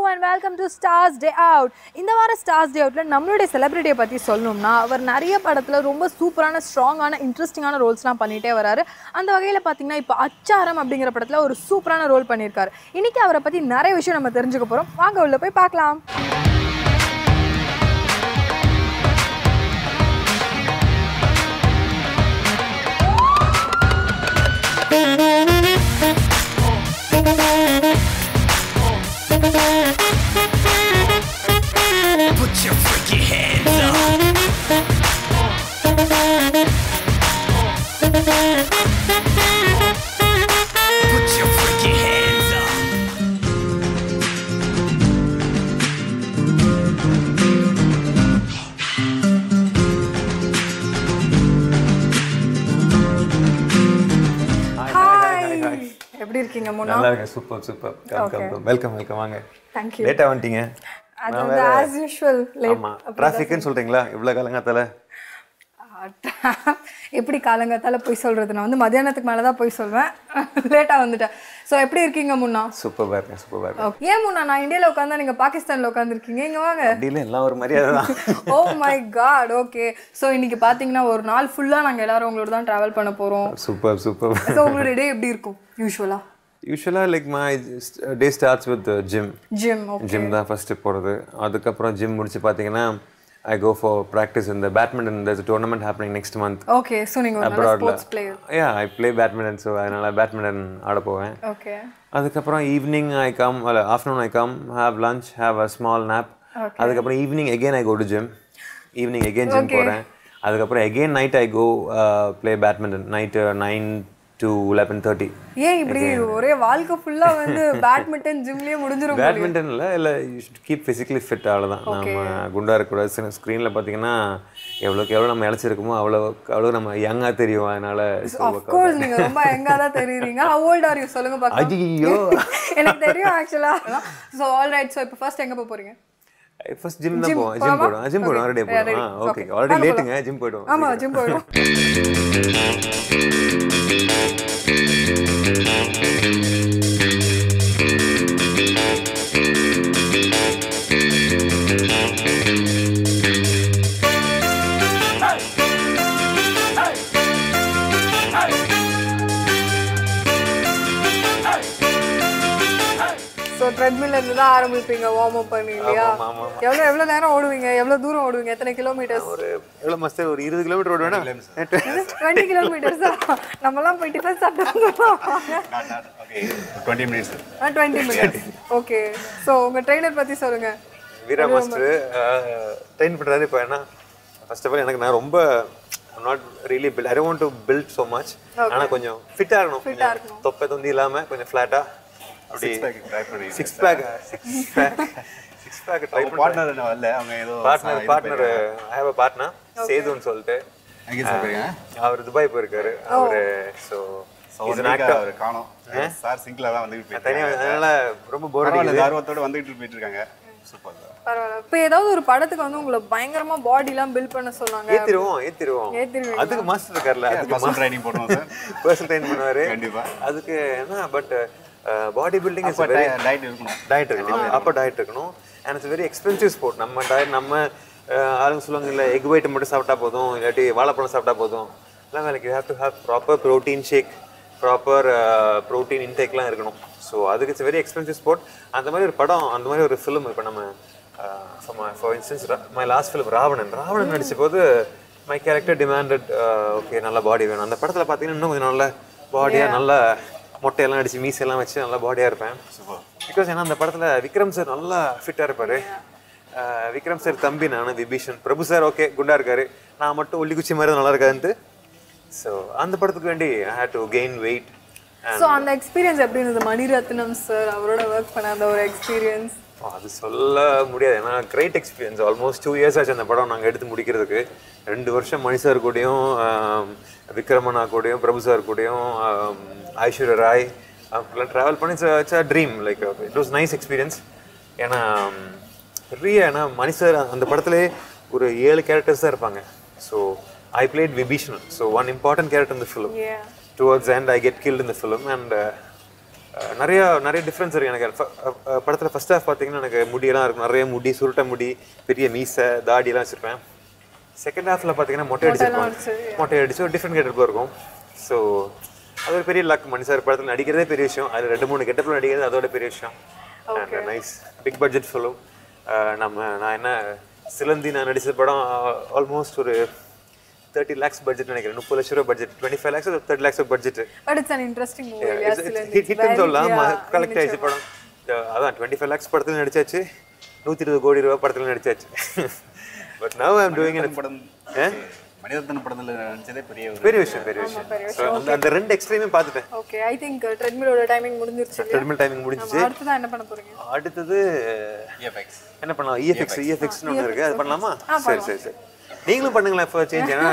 And welcome to stars day out இந்த வார stars டே அவுட்டில் நம்மளுடைய செலிபிரிட்டியை பற்றி சொல்லணும்னா அவர் நிறைய படத்தில் ரொம்ப சூப்பரான ஸ்ட்ராங்கான இன்ட்ரெஸ்டிங்கான ரோல்ஸ்லாம் பண்ணிகிட்டே வராரு அந்த வகையில் பார்த்தீங்கன்னா இப்போ அச்சாரம் அப்படிங்கிற படத்தில் ஒரு சூப்பரான ரோல் பண்ணியிருக்காரு இன்னைக்கு அவரை பற்றி நிறைய விஷயம் நம்ம தெரிஞ்சுக்க போகிறோம் வாங்க உள்ள போய் பார்க்கலாம் Put your freaky hands up. Put your freaky hands up. Hi எப்படி இருக்கீங்க முன்னா நல்லா இருக்கேன் super super welcome welcome welcome வாங்க தேங்க்யூ லேட்டா வந்துட்டீங்க அது வந்து ஆஸ் யூஷுவல் லேட் ஆமா டிராஃபிக்னு சொல்றீங்களா இவ்வளவு காலங்காத்தால எப்படி காலங்காத்தால போய் சொல்றது நான் வந்து மத்தியானத்துக்கு மேலே தான் போய் சொல்வேன் லேட்டாக வந்துட்டேன் ஸோ எப்படி இருக்கீங்க முன்னா சூப்பரா இருக்கேன் சூப்பரா இருக்கேன் Okay. ஏன் முன்னா நான் இந்தியாவில் உட்காந்தா நீங்கள் பாகிஸ்தானில் உட்காந்துருக்கீங்க இங்கே வாங்க அப்படியில எல்லாம் ஒரு மரியாதை தான் oh my god okay so இன்னைக்கு பார்த்தீங்கன்னா ஒரு நாள் ஃபுல்லாக நாங்கள் எல்லாரும் உங்களோட தான் ட்ராவல் பண்ண போகிறோம் சூப்பர் சூப்பர் ஸோ உங்களோட டே எப்படி இருக்கும் யூஸ்வலாக யூஸ்வலா like my day starts with gym gym okay gym தான் ஃபர்ஸ்ட் போறது அதுக்கப்புறம் ஜிம் முடிச்சு பார்த்தீங்கன்னா ஐ கோ ஃபார் ப்ராக்டிஸ் இந்த badminton there's a tournament happening next month okay so நீங்கள் ஒரு நல்ல அப்ராட்ல sports player yeah I play badminton so அதனால பேட்மிண்டன் ஆட போவேன் ஓகே அதுக்கப்புறம் ஈவினிங் ஐ கம் அல்ல afternoon I come have lunch have a small nap அதுக்கப்புறம் evening again I go to gym evening again gym போகிறேன் அதுக்கப்புறம் again night I go play badminton night nine to eleven thirty ஏன் இப்படி ஒரே வாழ்க்கை ஃபுல்லாக வந்து பேட்மிண்டன் ஜிம்லேயே முடிஞ்சிரும் பேட்மிண்டனில் இல்லை you should keep physically fit அவ்வளோதான் நம்ம குண்டா இருக்கக்கூடாது ஸ்க்ரீனில் பார்த்தீங்கன்னா எவ்வளோக்கு எவ்வளோ நம்ம இழைச்சிருக்கோமோ அவ்வளோ அவ்வளோ நம்ம யங்காக தெரியும் அதனால அஃப்கோர்ஸ் நீங்கள் ரொம்ப எங்கா தான் தெரியுறீங்க ஹவ் ஓல்ட் ஆர் யூ சொல்லுங்க பார்க்கலாம் ஐயோ எனக்கு தெரியும் ஆக்சுவலாக ஸோ ஆல் ரைட் ஸோ இப்போ ஃபர்ஸ்ட் எங்கே போக போகிறீங்க ஃபர்ஸ்ட் ஜிம் தான் போவோம் ஜிம் போடுவோம் ஜிம் போடுவோம் ஆல்ரெடி போடுவோம் ஓகே ஆல்ரெடி லேட்டுங்க ஜிம் போயிடுவோம் ஆமாம் ஜிம் போயிடும் ஸோ ட்ரெட்மில்ல இருந்து தான் ஆரம்பிப்பீங்க வார்ம் அப் பண்ணி இல்லையா ஆமா, ஆமா, எவ்வளோ எவ்வளோ நேரம் ஓடுவீங்க எவ்வளோ தூரம் ஓடுவீங்க எத்தனை கிலோமீட்டர்ஸ் ஒரு எவ்வளோ மஸ்தர் ஒரு இருபது கிலோமீட்டர் ஓட வேணா டுவெண்ட்டி கிலோமீட்டர்ஸ் தான் நம்மலாம் போய் டிஃபன் சாப்பிட்டு Okay, 20 minutes. Twenty minutes okay so உங்கள் ட்ரெயினர் பற்றி சொல்லுங்க வீரா மாஸ்டர் ட்ரெயின் பண்ணுறாரு இப்போ என்ன ஃபர்ஸ்ட் ஆஃப் ஆல் எனக்கு நான் ரொம்ப not really build I want to build so much ஆனால் கொஞ்சம் ஃபிட்டாக இருக்கணும் கொஞ்சம் தொப்பை தொந்தி இல்லாமல் கொஞ்சம் ஃப்ளாட்டாக அப்படி Six pack try பண்ணி six pack six pack six pack try அவங்க partner இன்னும் வரல. அவங்க ஏதோ பார்ட்னர் இது partner I have a partner சேதுன்னு சொல்லிட்டு எங்க சாப்பிடுறீங்க? அவர் துபாய் போயிருக்காரு அவரு ஸோ So, one week ஆ அவரை காணோம். சார் சிங்க்ல தான் வந்துகிட்டு போயிட்டு தனியாக இருக்காங்க. அதனால ரொம்ப போர் பரவாயில்ல, அடிக்குது இந்த ஆர்வத்தோட வந்துகிட்டு போயிட்டு இருக்காங்க. Super தான். பரவாயில்ல இப்போ ஏதாவது ஒரு படத்துக்கு வந்து உங்களை பயங்கரமா பாடிலாம் பில்ட் பண்ண சொன்னாங்க ஏத்திருவோம் ஏத்திருவோம் ஏத்திருவீங்களா? அதுக்கு மாஸ்டர் இருக்கார்ல அதுக்கு Personal training போடணும் சார். பர்சனல் ட்ரெயின் பண்ணுவாரு கண்டிப்பா. அதுக்கு என்ன பட் பாடி பில்டிங் இஸ் அப்ப வெரி di- diet இருக்கணும். டயட் இருக்கணும் அப்போ டயட் இருக்கணும் and it's very expensive sport நம்ம டயட் நம்ம அஹ், ஆளுங்க சொல்லுவாங்க இல்லை எக் ஒயிட் மட்டும் சாப்பிட்டா போதும் இல்லாட்டி வாழைப்பழம் சாப்பிட்டா போதும் இல்லை like you have to have proper protein shake proper protein இன்டேக்லாம் இருக்கணும் ஸோ அதுக்கு இட்ஸ் வெரி எக்ஸ்பென்சிவ் ஸ்போர்ட் அந்த மாதிரி ஒரு படம் அந்த மாதிரி ஒரு ஃபிலிம் இப்போ நம்ம for instance my last film Ravanan Ravanan நடிச்ச போது மை கேரக்டர் டிமாண்டட் ஓகே நல்ல பாடி வேணும் அந்த படத்தில் பார்த்தீங்கன்னா இன்னும் கொஞ்சம் நல்ல பாடியாக நல்ல மொட்டையெல்லாம் அடிச்சு மீசையெல்லாம் வச்சு நல்ல பாடியாக இருப்பேன் பிகாஸ் ஏன்னா அந்த படத்தில் விக்ரம் சார் நல்லா ஃபிட்டாக இருப்பார் விக்ரம் சார் தம்பி நான் விபீஷன் பிரபு சார் ஓகே குண்டா இருக்காரு நான் மட்டும் ஒல்லி குச்சி மாதிரி நல்லா இருக்காதுன்ட்டு ஸோ அந்த படத்துக்கு வேண்டி I had to gain weight so அந்த எக்ஸ்பீரியன்ஸ் எப்படி இருந்தது மணிரத்னம் சார் அவரோட ஒர்க் பண்ண அந்த ஒரு எக்ஸ்பீரியன்ஸ் அது சொல்ல முடியாது ஏன்னா great experience almost two years ஆச்சு அந்த படம் நாங்கள் எடுத்து முடிக்கிறதுக்கு ரெண்டு வருஷம் மணி சார் கூடயும் ஆம், விக்ரமண்ணா கூடயும் பிரபு சார் கூடயும் ஆம், ஐஸ்வர்யா ராய் அப்படிலாம் ட்ராவல் பண்ணி it's a dream like it was nice experience ஏன்னா ம், நிறைய ஏன்னா மணி சார் அந்த படத்துலேயே ஒரு ஏழு கேரக்டர்ஸ் தான் இருப்பாங்க so I played Vibhishanan so one important character இந்த film Yeah. Towards and I get killed இந்த ஃபிலிம் அண்ட் அஹ், நிறைய நிறைய டிஃப்ரென்ஸ் இருக்கு எனக்கு ஃப- அஹ், படத்துல ஃபர்ஸ்ட் ஹாஃப் பார்த்தீங்கன்னா எனக்கு முடியெல்லாம் இருக்கும் நிறைய முடி சுருட்ட முடி பெரிய மீசை தாடியெல்லாம் வச்சிருப்பேன் செகண்ட் ஹாஃப்ல பார்த்தீங்கன்னா மொட்டை அடிச்சிருப்பேன் மொட்டை அடிச்சு ஒரு டிஃப்ரெண்ட் கெட்டப் இருக்கும் ஸோ அது ஒரு பெரிய லக் மணி சார் படத்தில் நடிக்கிறதே பெரிய விஷயம் அது ரெண்டு மூணு கெட்டப்பில் நடிக்கிறது அதோட பெரிய விஷயம் and nice big budget film நம்ம நான் என்ன சிலந்தி நான் நடிச்ச படம் ஆல்மோஸ்ட் ஒரு தேர்ட்டி லேக்ஸ் பட்ஜெட் நினைக்கிறேன் முப்பது லட்ச ரூபா budget twenty five lakhs thirty lakhs budget but it's an interesting movie இல்லையா ஹிட்னு சொல்லலாம் கலெக்ட் ஆயிடுச்சு படம் அஹ் அதான் டுவெண்ட்டி ஃபைவ் லேக்ஸ் படத்தில் நடிச்சாச்சு நூற்றி இருபது கோடி ரூபா படத்தில் நடிச்சாச்சு but now I'm doing Mani Ratnam படம் மணிரத்னம் படத்துல நடிச்சதே பெரிய ஒரு பெரிய விஷயம் பெரிய விஷயம் So, அந்த அந்த ரெண்டு எக்ஸ்ட்ரீமே பார்த்துட்டேன் ஓகே ஐ திங்க் ட்ரெட்மிலோட டைமிங் முடிஞ்சிருச்சு இல்லையா? ட்ரெட்மில் டைமிங் முடிஞ்சிச்சு நம்ம அடுத்ததான் என்ன பண்ண போறீங்க அடுத்தது எஃபெக்ட்ஸ் என்ன பண்ணலாம் இஎஃப்எக்ஸ் இஎஃப்எக்ஸ்னு ஒன்று இருக்கு அது பண்ணலாமா சரி சரி சரி நீங்களும் பண்ணுங்களேன் இப்போ சேஞ்ச் ஏன்னா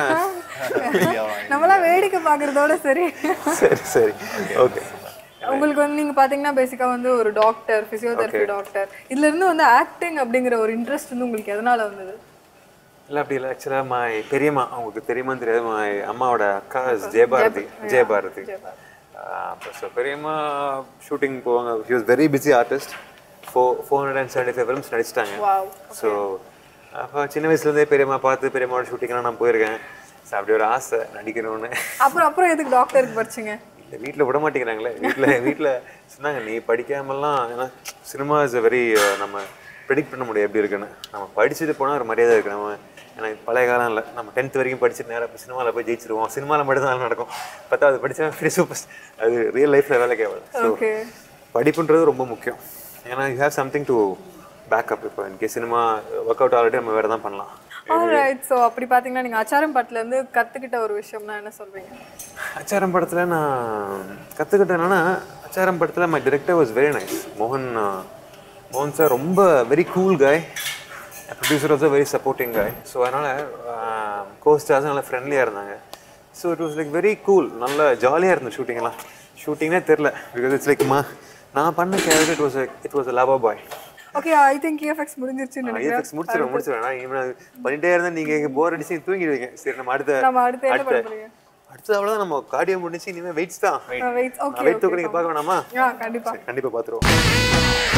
நம்மளாம் வேடிக்கை பார்க்கறதோட சரி சரி சரி ஓகே உங்களுக்கு வந்து நீங்க பாத்தீங்கன்னா பேசிக்கா வந்து ஒரு டாக்டர் பிசியோதெரபி டாக்டர் இதுல இருந்து வந்து ஆக்டிங் அப்படிங்கிற ஒரு இன்ட்ரெஸ்ட் வந்து உங்களுக்கு எதனால வந்தது இல்லை அப்படி இல்லை ஆக்சுவலாக மை பெரியம்மா அவங்களுக்கு தெரியுமான்னு தெரியாது மை அம்மாவோட அக்கா ஜெயபாரதி ஜெயபாரதி அப்போ ஸோ பெரியம்மா ஷூட்டிங் போவாங்க he was very busy artist four four hundred and seventy five films நடிச்சிட்டாங்க வாவ் ஸோ அப்போ சின்ன வயசுலேருந்தே பெரியம்மா பார்த்து பெரியம்மாவோட ஷூட்டிங்லாம் நான் போயிருக்கேன் ஸோ அப்படி ஒரு ஆசை நடிக்கணும்னு அப்புறம் அப்புறம் எதுக்கு டாக்டருக்கு படிச்சீங்க இந்த வீட்டில் விட மாட்டேங்கிறாங்களே வீட்டில் வீட்டில் சொன்னாங்க நீ படிக்காமலாம் ஏன்னா சினிமா இஸ் வெரி நம்ம ப்ரெடிக்ட் பண்ண முடியும் எப்படி இருக்குன்னு நம்ம படிச்சுட்டு போனால் ஒரு மரியாதை இருக்கு நம்ம எனக்கு பழைய காலம் இல்லை நம்ம டென்த் வரைக்கும் படிச்சுட்டு நேரம் சினிமாவில் போய் ஜெயிச்சிருவோம் சினிமாவில் மட்டும் தான் நடக்கும் பத்தாவது படித்தா பெரிய சூப்பர் அது ரியல் லைஃப்பில் வேலை கேவல ஸோ ஓகே படிப்புன்றது ரொம்ப முக்கியம் ஏன்னா you have something to back up இப்போ in case cinema work out already நம்ம வேறு தான் பண்ணலாம் ஆல்ரைட் ஸோ அப்படி பாத்தீங்கன்னா நீங்க அச்சாரம் பாட்டுல இருந்து கத்துக்கிட்ட ஒரு விஷயம்னா என்ன சொல்றீங்க அச்சாரம் படத்தில் நான் கற்றுக்கிட்டேன் என்னன்னா அச்சாரம் படத்தில் my director was very nice மோகன் uh, மோகன் சார் ரொம்ப வெரி கூல் காய் ப்ரொடியூசர் ஆல்சோ வெரி சப்போர்ட்டிங் காய் ஸோ அதனால் கோஸ்டார்ஸும் நல்லா ஃப்ரெண்ட்லியாக இருந்தாங்க so it was like very cool நல்ல ஜாலியாக இருந்தது ஷூட்டிங்லாம் ஷூட்டிங்னே தெரில பிகாஸ் இட்ஸ் லைக் மா நான் பண்ண character it was it was lover boy okay I think இஎஃப்எக்ஸ் முடிஞ்சிருச்சுன்னு நினைக்கிறேன் ஐஎஃப்எக்ஸ் முடிச்சிடுவேன் முடிச்சிடுவேன் நான் இவனை பண்ணிட்டே இருந்தால் நீங்கள் போர் அடிச்சு தூங்கிடுவீங்க சரி நம்ம அடுத்த நம்ம அடுத்து என்ன பண்ண அடுத்த போறீங்க அடுத்தது அவ்வளோதான் நம்ம கார்டியோ முடிச்சு இனிமேல் வெயிட்ஸ் தான் வெயிட் ஓகே வெயிட் தூக்க நீங்கள் பார்க்க வேணாமா ஆ கண்டிப்பா சரி, கண்டிப்பா பார்த்துருவோம்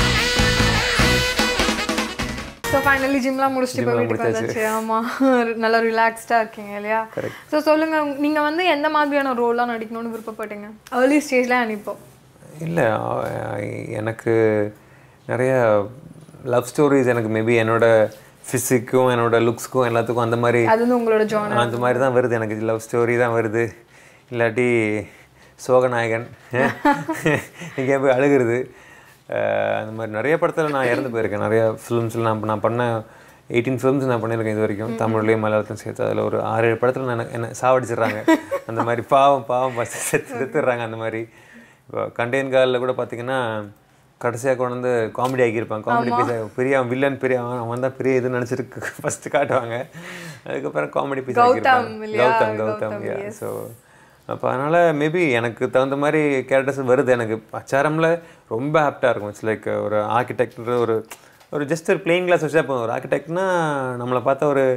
ஸோ ஃபைனலி ஜிம்லாம் முடிச்சுட்டு இப்போ வீட்டுக்கு வந்தாச்சு ஆமா நல்லா ரிலாக்ஸ்டாக இருக்கீங்க இல்லையா ஸோ சொல்லுங்க நீங்க வந்து எந்த மாதிரியான ரோல்லாம் நடிக்கணும்னு விருப்பப்பட்டீங்க ஏர்லி ஸ்டேஜ்ல அனுப்போம் இல்லை எனக்கு நிறைய லவ் ஸ்டோரிஸ் எனக்கு மேபி என்னோட ஃபிசிக்கும் என்னோட லுக்ஸ்க்கும் எல்லாத்துக்கும் அந்த மாதிரி அது வந்து உங்களோட ஜான் அந்த மாதிரி தான் வருது எனக்கு லவ் ஸ்டோரி தான் வருது இல்லாட்டி சோகநாயகன் இங்கே போய் அழுகிறது அஹ் அந்த மாதிரி நிறைய படத்தில் நான் இறந்து போயிருக்கேன் நிறைய ஃபிலிம்ஸில் நான் நான் பண்ண எயிட்டீன் ஃபிலிம்ஸ் நான் பண்ணியிருக்கேன் இது வரைக்கும் தமிழ்லேயும் மலையாளத்தையும் சேர்த்து அதில் ஒரு ஆறு ஏழு படத்தில் நான் என்ன சாவடிச்சிடுறாங்க அந்த மாதிரி பாவம் பாவம் பஸ் செத்து செத்துடுறாங்க அந்த மாதிரி இப்போ கண்டேன் காலில் கூட பார்த்தீங்கன்னா கடைசியாக கொண்டு வந்து காமெடி ஆக்கியிருப்பான் காமெடி பீஸ் பெரிய அவன் வில்லன் பெரிய அவன் அவன் தான் பெரிய இது நினச்சிருக்கு ஃபஸ்ட்டு காட்டுவாங்க அதுக்கப்புறம் காமெடி பீஸ் ஆக்கியிருப்பாங்க இல்லையா? கௌதம் கௌதம் ஸோ அப்போ அதனால் மேபி எனக்கு தகுந்த மாதிரி கேரக்டர்ஸ் வருது எனக்கு அச்சாரமில் ரொம்ப ஆப்டாக இருக்கும் இட்ஸ் லைக் ஒரு ஆர்கிடெக்ட்ன்ற ஒரு ஒரு ஜஸ்ட் ஒரு பிளெயின் கிளாஸ் வச்சா போதும் ஒரு ஆர்கிடெக்ட்னா நம்மளை பார்த்தா ஒரு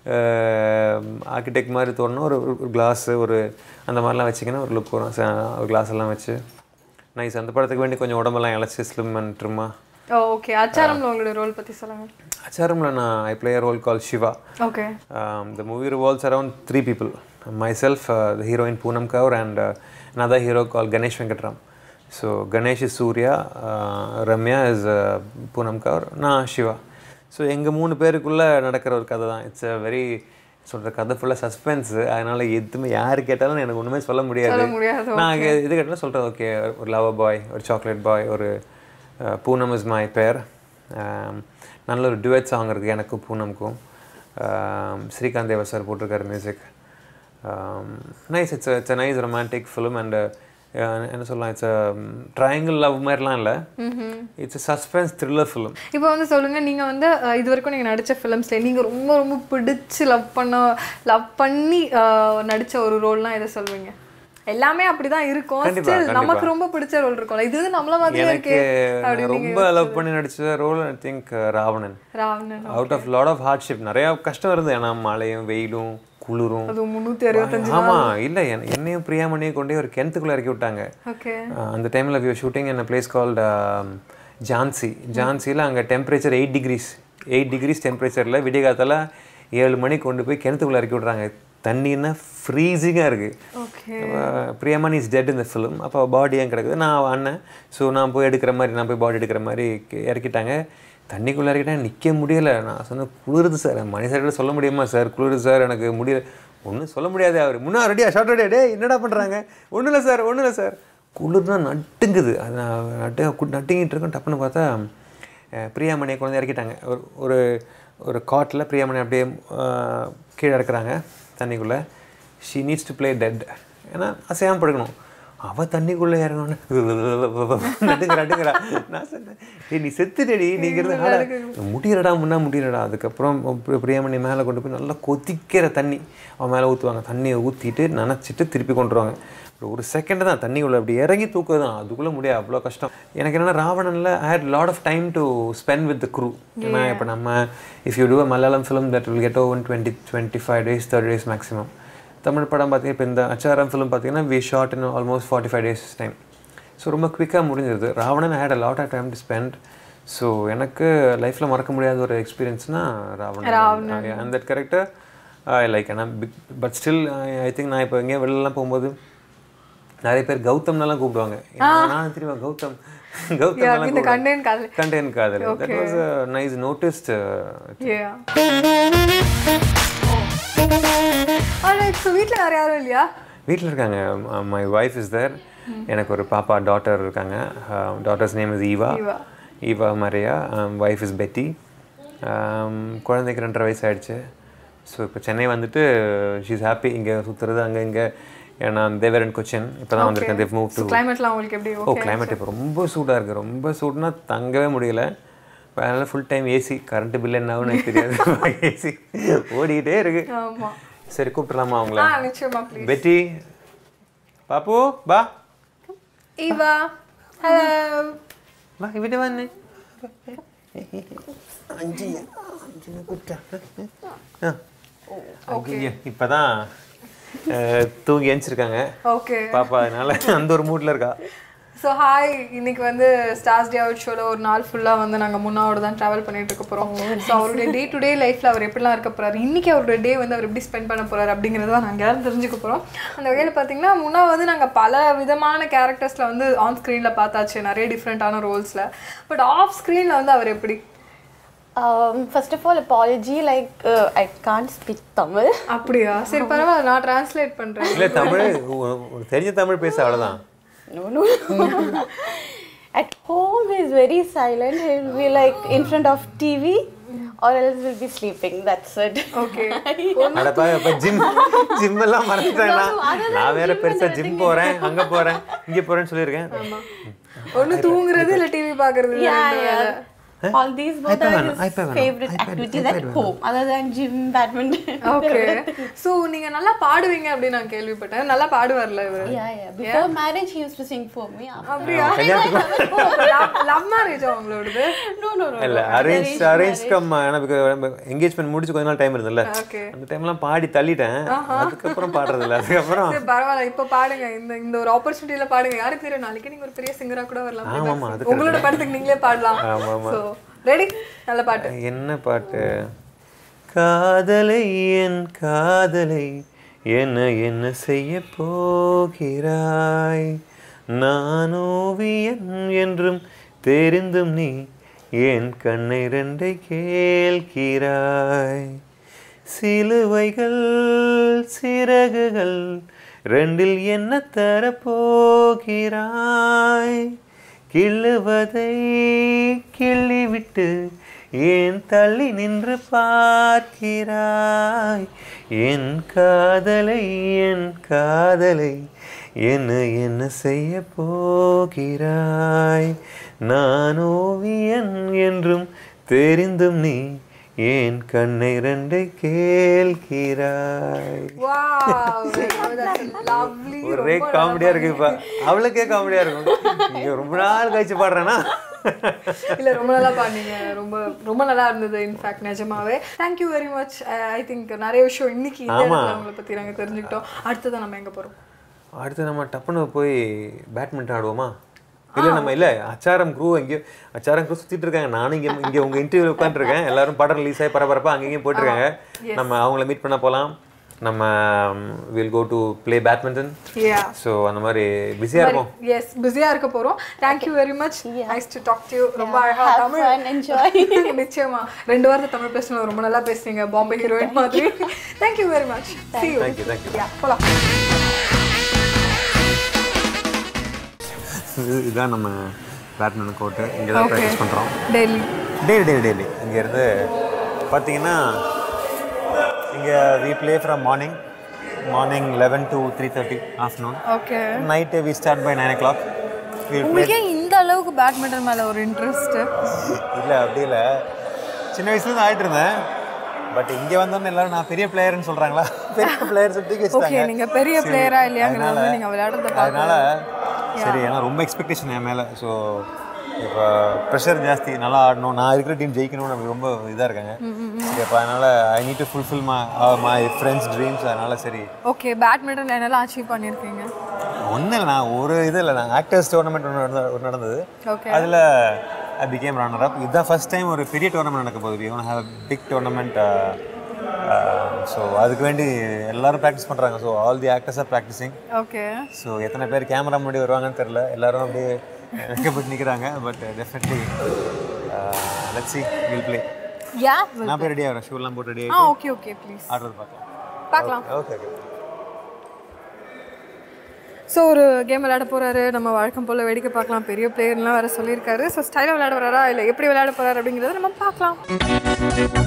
ஆர்கிடெக்ட் மாதிரி தோணும் ஒரு ஒரு கிளாஸு ஒரு அந்த மாதிரிலாம் வச்சிங்கன்னா ஒரு லுக் வரும் ச- ஒரு கிளாஸ் எல்லாம் வச்சு நைஸ் அந்த படத்துக்கு வேண்டி கொஞ்சம் உடம்பெல்லாம் இழைச்சி ஸ்லிம் அண்ட் ட்ரிம்மா ஓகே அச்சாரம்ல உங்களோட ரோல் பத்தி சொல்லுங்க அச்சாரமில் நான் I play role call Siva okay Um, the movie revolves around three people myself, uh, the heroine Poonam Kaur, and uh, another hero called Ganesh Venkatram. So, Ganesh is Surya, uh, Ramya is uh, Poonam Kaur, நான் Siva so எங்கள் மூணு பேருக்குள்ளே நடக்கிற ஒரு கதை தான் it's a very சொல்கிற கதை ஃபுல்லாக சஸ்பென்ஸு அதனால் எதுவுமே யார் கேட்டாலும் எனக்கு ஒன்றுமே சொல்ல முடியாது முடியாது, நான் இங்க இது கேட்டாலும் சொல்கிறேன் ஓகே ஒரு லவர் பாய் ஒரு சாக்லேட் பாய் ஒரு அஹ், பூனம் இஸ் மை பேர் நல்ல ஒரு டுவெட் சாங் இருக்குது எனக்கும் பூனம்க்கும் um, ஸ்ரீகாந்த் தேவா சார் போட்டிருக்காரு music nice it's it's a nice romantic film and என்ன சொல்லலாம் இட்ஸ் ட்ரையாங்கிள் லவ் மாதிரிலாம் இல்லை இட்ஸ் சஸ்பென்ஸ் த்ரில்லர் ஃபிலிம் இப்போ வந்து சொல்லுங்க நீங்க வந்து அஹ், இது வரைக்கும் நீங்க நடிச்ச ஃபிலிம்ஸ்ல நீங்க ரொம்ப ரொம்ப பிடிச்சு லவ் பண்ண லவ் பண்ணி அஹ், நடிச்ச ஒரு ரோல்னா எதை சொல்வீங்க எல்லாமே அப்படிதான் இருக்கும் கண்டிப்பா, Still கண்டிப்பா. நமக்கு ரொம்ப பிடிச்ச ரோல் இருக்கும்ல இது வந்து நம்மள மாதிரியே எனக்கு இருக்கே நான் அப்படின்னு ரொம்ப லவ் பண்ணி நடிச்ச role I think Ravanan Ravanan out of lot of hardship நிறையா கஷ்டம் இருந்தது ஏன்னா மழையும் வெயிலும் அது முந்நூற்றி அறுபத்தஞ்சு ஆமா இல்ல என்- என்னையும் பிரியாமணியும் கொண்டே ஒரு கிணத்துக்குள்ள இறக்கி விட்டாங்க ஓகே அஹ் அந்த டைமில் வியூ shooting in a place called um, Jhansi ஜான்சியில் அங்கே temperature eight degrees eight degrees டெம்பரேச்சரில் விடிய காலத்தால ஏழு மணிக்கு கொண்டு போய் கிணத்துக்குள்ளே இறக்கி விட்றாங்க தண்ணின்னா ஃப்ரீசிங்காக இருக்குது ஓகே பிரியமணி இஸ் டெட் இந்த ஃபிலிம் அப்போ பாடி ஏன் கிடக்குது நான் அண்ணன் ஸோ நான் போய் எடுக்கிற மாதிரி நான் போய் பாடி எடுக்கிற மாதிரி கி- இறக்கிட்டாங்க தண்ணிக்குள்ளே இறக்கிட்டேன் நிற்க முடியலை நான் சொன்னேன் குளிருது சார் மணி சார் சொல்ல முடியுமா சார் குளிருது சார் எனக்கு முடியல ஒன்றும் சொல்ல முடியாது அவர் முன்னா ரெடியா ஷார்ட் ரெடியா டே என்னடா பண்ணுறாங்க ஒன்றும் இல்லை சார் ஒன்றும் இல்லை சார் குளிர்னா நட்டுங்குது அது நான் நட்டு கு- நட்டுங்கிட்டு இருக்கேன் டப்புன்னு பார்த்தா அஹ், பிரியாமணியை கொண்டு வந்து இறக்கிட்டாங்க ஒரு ஒரு ஒரு காட்டில் பிரியாமணி அப்படியே அஹ், கீழே இறக்குறாங்க தண்ணிக்குள்ளே she needs to play dead ஏன்னா அசையாமல் படுக்கணும் அவள் தண்ணிக்குள்ளே இறங்கணுன்னு நட்டுங்கிறா நட்டுங்கிறா நான் சொன்னேன் டேய் நீ செத்துடடி நீங்கிறது ஆடா முடியலடா முன்னா முடியலடா அதுக்கப்புறம் பிரி- பிரியாமணி மேலே கொண்டு போய் நல்லா கொதிக்கிற தண்ணி அவன் மேலே ஊற்றுவாங்க தண்ணியை ஊற்றிட்டு நனைச்சிட்டு திருப்பி கொண்டுருவாங்க ஒரு ஒரு செகண்ட் தான் தண்ணிக்குள்ளே அப்படி இறங்கி தூக்குறது தான் அதுக்குள்ளே முடியாது அவ்வளோ கஷ்டம் எனக்கு என்னென்னா ராவணனில் I had lot of time to spend with the crew ஏன்னா இப்போ நம்ம if you do a Malayalam film that will get over in twenty twenty five days thirty days maximum Tamil படம் பார்த்தீங்கன்னா இப்போ இந்த அச்சாரம் ஃபிலிம் பார்த்தீங்கன்னா we shot in almost forty five days time so ரொம்ப குவிக்காக முடிஞ்சது Ravanan had a lot of time to spend so எனக்கு லைஃப்பில் மறக்க முடியாத ஒரு எக்ஸ்பீரியன்ஸ்னால் ராவணன் அந்த தட் கேரக்டர் ஐ லைக் ஆனால் பட் ஸ்டில் ஐ திங்க் நான் இப்போ எங்கேயும் வெளிலலாம் போகும்போது நிறைய பேர் கௌதம்னெல்லாம் கூப்பிடுவாங்க நான் தெரியுமா கௌதம் கௌதம் இந்த content காதல். கண்டென்ட் காதல் that was nice noticed Yeah. Alright, so வீட்ல வேற யாரும் இல்லையா வீட்டில் இருக்காங்க மை ஒய்ஃப் இஸ் தேர் எனக்கு ஒரு பாப்பா டாட்டர் இருக்காங்க daughter's name is Eva Eva. Eva Maria wife is Betty குழந்தைக்கு ரெண்டரை வயசு ஆயிடுச்சு ஸோ இப்போ சென்னை வந்துட்டு ஷீஸ் ஹாப்பி இங்கே சுற்றுறது அங்கே இங்கே ஏன்னா தேவர் அண்ட் கொச்சின் இப்போ தான் வந்திருக்கேன் தேவ் மூவ் டு கிளைமேட்லாம் உங்களுக்கு எப்படி ஓ climate இப்போ ரொம்ப சூடாக இருக்குது ரொம்ப சூடுனா தங்கவே முடியல இப்போ அதனால் full time AC current bill என்ன ஆகும்னு எனக்கு தெரியாது ஏசி ஓடிக்கிட்டே இருக்கு ஆமா சரி கூப்பிடலாமா அவங்கள ஆ நிச்சயமா ப்ளீஸ் பெட்டி பாப்பு பா ஈவா ஹலோ பா ഇവിടെ വന്ന് இப்பதான் அஹ், தூங்கி எழுந்திருக்காங்க ஓகே பாப்பா அதனால அந்த ஒரு மூட்ல இருக்கா ஸோ ஹாய் இன்னைக்கு வந்து ஸ்டார்ஸ் டே அவுட் ஷோவில் ஒரு நாள் ஃபுல்லாக வந்து நாங்கள் முன்னாவோட தான் ட்ராவல் பண்ணிட்டு இருக்க போகிறோம் ஸோ அவருடைய டே டு டே லைஃப்பில் அவர் எப்படிலாம் இருக்க போறாரு இன்னைக்கு அவருடைய டே வந்து அவர் எப்படி ஸ்பெண்ட் பண்ண போறாரு அப்படிங்கிறத தான் நாங்கள் எல்லாரும் தெரிஞ்சுக்க போகிறோம் அந்த வகையில் பார்த்தீங்கன்னா முன்னா வந்து நாங்கள் பல விதமான கேரக்டர்ஸில் வந்து ஆன் ஸ்க்ரீனில் பார்த்தாச்சு நிறைய டிஃப்ரெண்ட்டான ரோல்ஸில் பட் ஆஃப் ஸ்க்ரீனில் வந்து அவர் எப்படி Um, first of all, apology. Like uh, I can't speak Tamil. அப்படியா சரி பரவாயில்ல நான் டிரான்ஸ்லேட் பண்ணுறேன் இல்ல தமிழ் உ- உனக்கு தெரிஞ்ச தமிழ் பேச அவ்வளவுதான் No, no. At home, he's very silent. He'll be like in front of TV, or else will be sleeping. That's it. Okay அடப்பா இப்ப ஜிம் ஜிம் எல்லாம் மறந்துட்டேன்னா நான் வேற பெருசா ஜிம் போறேன் அங்க போறேன் இங்க போறேன்னு சொல்லியிருக்கேன் ஒன்று தூங்குறது இல்லை டிவி பார்க்குறது Yeah, yeah. All these both iPad are வேணும், his iPad வேணும், favorite iPad, activities iPad at home, other than gym, badminton. Okay so நீங்கள் நல்லா பாடுவீங்க அப்படின்னு நான் கேள்விப்பட்டேன் நல்லா பாடுவார்ல இவர் Yeah, yeah. Before marriage, he used to sing for me. After- அப்படியா லவ் மேரேஜ் அவங்களோடது No, no, no. இல்ல no. அரேஞ்ச் அரேஞ்ச் கம் எனக்கு என்கேஜ்மெண்ட் முடிச்சு கொஞ்ச நாள் டைம் இருந்ததுல்ல ஓகே அந்த டைம்லாம் பாடி தள்ளிட்டேன் அதுக்கப்புறம் பாடுறது இல்ல அதுக்கப்புறம் சரி பரவாயில்ல இப்போ பாடுங்க இந்த இந்த ஒரு ஆப்பர்ச்சுனிட்டியில பாடுங்க யாருக்கு தெரியும் நாளைக்கு நீங்க ஒரு பெரிய சிங்கரா கூட வரலாம் ஆமா, ஆமா, அது உங்களோட படத்துக்கு நீங்களே பாடலாம் ஆமா, ஆமா. ஸோ ரெடி நல்ல பாட்டு என்ன பாட்டு காதலை என் காதலை என்ன என்ன செய்ய போகிறாய் நான் ஓவியன் என்றும் தெரிந்தும் நீ என் கண்ணை ரெண்டை கேள்கிறாய் சிலுவைகள் சிறகுகள் ரெண்டில் என்ன தரப்போகிறாய் கிள்ளுவதை கிள்ளிவிட்டு ஏன் தள்ளி நின்று பார்க்கிறாய் என் காதலை என் காதலை என்ன என்ன செய்ய போகிறாய் நான் ஓவியன் என்றும் தெரிந்தும் நீ ஏன் கண்ணை ரெண்டை கேள்கிறாய் லவ்லி ஒரே காமெடியா இருக்கு இப்ப அவளுக்கே காமெடியா இருக்கும் நீங்க ரொம்ப நாள் கழிச்சு பாடுறேன்னா இல்ல ரொம்ப நல்லா பாடுனீங்க ரொம்ப ரொம்ப நல்லா இருந்தது இன்ஃபேக்ட் நிஜமாவே thank you very much I think நிறைய விஷயம் இன்னைக்கு இந்த ஆமா. இடத்துல உங்களை பத்தி நாங்க தெரிஞ்சுக்கிட்டோம் அடுத்ததான் நம்ம எங்க போறோம் அடுத்து நம்ம டப்புன்னு போய் பேட்மிண்டன் ஆடுவோமா இல்ல நம்ம இல்ல அச்சாரம் குரூ எங்கேயோ அச்சாரம் குரூ சுத்திட்டு இருக்காங்க நானும் இங்க இங்க உங்க இன்டர்வியூ உட்காந்துருக்கேன் எல்லாரும் படம் ரிலீஸ் ஆகி பரபரப்பா அங்க இங்கேயும் போயிட்டு இருக்காங்க நம்ம அவங்கள மீட் பண்ண போலாம் நம்ம will go to play badminton yeah so அந்த மாதிரி பிஸியா இருப்போம் எஸ் பிஸியா இருக்க போறோம் thank you very much nice to talk to ரொம்ப அழகா Have தமிழ் fun, enjoy. நிச்சயமா ரெண்டு வாரத்தை தமிழ் பேசணும் ரொம்ப நல்லா பேசுறீங்க பாம்பே ஹீரோயின் மாதிரி thank you very much see you Thank you, thank you. Yeah, போலாம் இது- இதுதான் நம்ம பேட்மிண்டன் கோர்ட்டு இங்கே தான் Okay. ப்ராக்டிஸ் பண்ணுறோம் டெல்லி டெய்லி டெய்லி டெய்லி இங்கேருந்து பார்த்தீங்கன்னா இங்கே we play from morning morning eleven to three thirty afternoon okay night we start by nine o'clock we play உங்களுக்கு ஏன் இந்த அளவுக்கு பேட்மிண்டன் மேல ஒரு இன்ட்ரெஸ்ட் இல்லை அப்படி இல்லை சின்ன வயசுலேருந்து ஆடிட்டு இருந்தேன் பட் இங்கே வந்தோன்னே எல்லாரும் நான் பெரிய பிளேயர்னு சொல்கிறாங்களா பெரிய பிளேயர்ஸ் தூக்கி ஓகே வச்சுட்டாங்க நீங்க பெரிய சரி, பிளேயரா இல்லையாங்கிறத அதனால- வந்து நீங்க விளையாடுறத அதனால பார்க்க சரி ஏன்னா ரொம்ப எக்ஸ்பெக்டேஷன் என் மேலே ஸோ இப்போ ப்ரெஷர் ஜாஸ்தி நல்லா ஆடணும் நான் இருக்கிற டீம் ஜெயிக்கணும்னு அப்படி ரொம்ப இதாக இருக்காங்க சரி அப்போ அதனால I need to fulfil my my friends dreams அதனால சரி ஓகே பேட்மிண்டன் என்னெல்லாம் அச்சீவ் பண்ணியிருக்கீங்க ஒன்றும் இல்லை நான் ஒரு இது இல்லை நான் ஆக்டர்ஸ் டோர்னமெண்ட் ஒன்று நடந்த ஒன்று நடந்தது ஓகே அதில் ஐ பிகேம் ரன்னர் அப் இதுதான் ஃபர்ஸ்ட் டைம் ஒரு பெரிய டோர்னமெண்ட் நடக்க போகுது we have big tournament so அதுக்கு வேண்டி எல்லாரும் ப்ராக்டிஸ் பண்ணுறாங்க so all the actors are practising okay so எத்தனை பேர் கேமரா முன்னாடி வருவாங்கன்னு தெரில எல்லாரும் அப்படியே வெக்கப்பட்டு நிற்கிறாங்க but definitely let's see will play yeah நான் போய் ரெடி ஆகிறேன் ஷூலாம் போட்டு ரெடி ஆ ஆகிட்டு ஓகே ஓகே ப்ளீஸ் ஆடுறது பார்க்கலாம் பார்க்கலாம் ஓகே ஓகே ஸோ ஒரு கேம் விளையாட போறாரு நம்ம வழக்கம் போல வேடிக்கை பார்க்கலாம் பெரிய பிளேயர்லாம் வேற சொல்லியிருக்காரு ஸோ ஸ்டைலாக விளையாட வராரா இல்லை எப்படி விளையாட போறாரு அப்படிங்கிறத நம்ம பார்க்கலாம்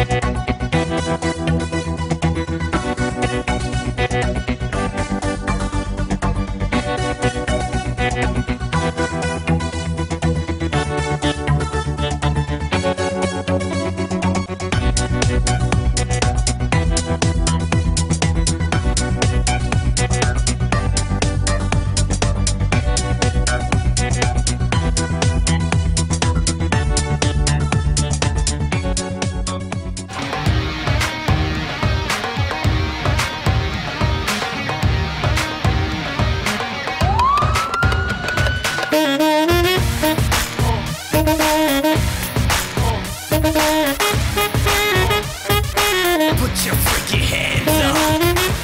Put your freaky hands up.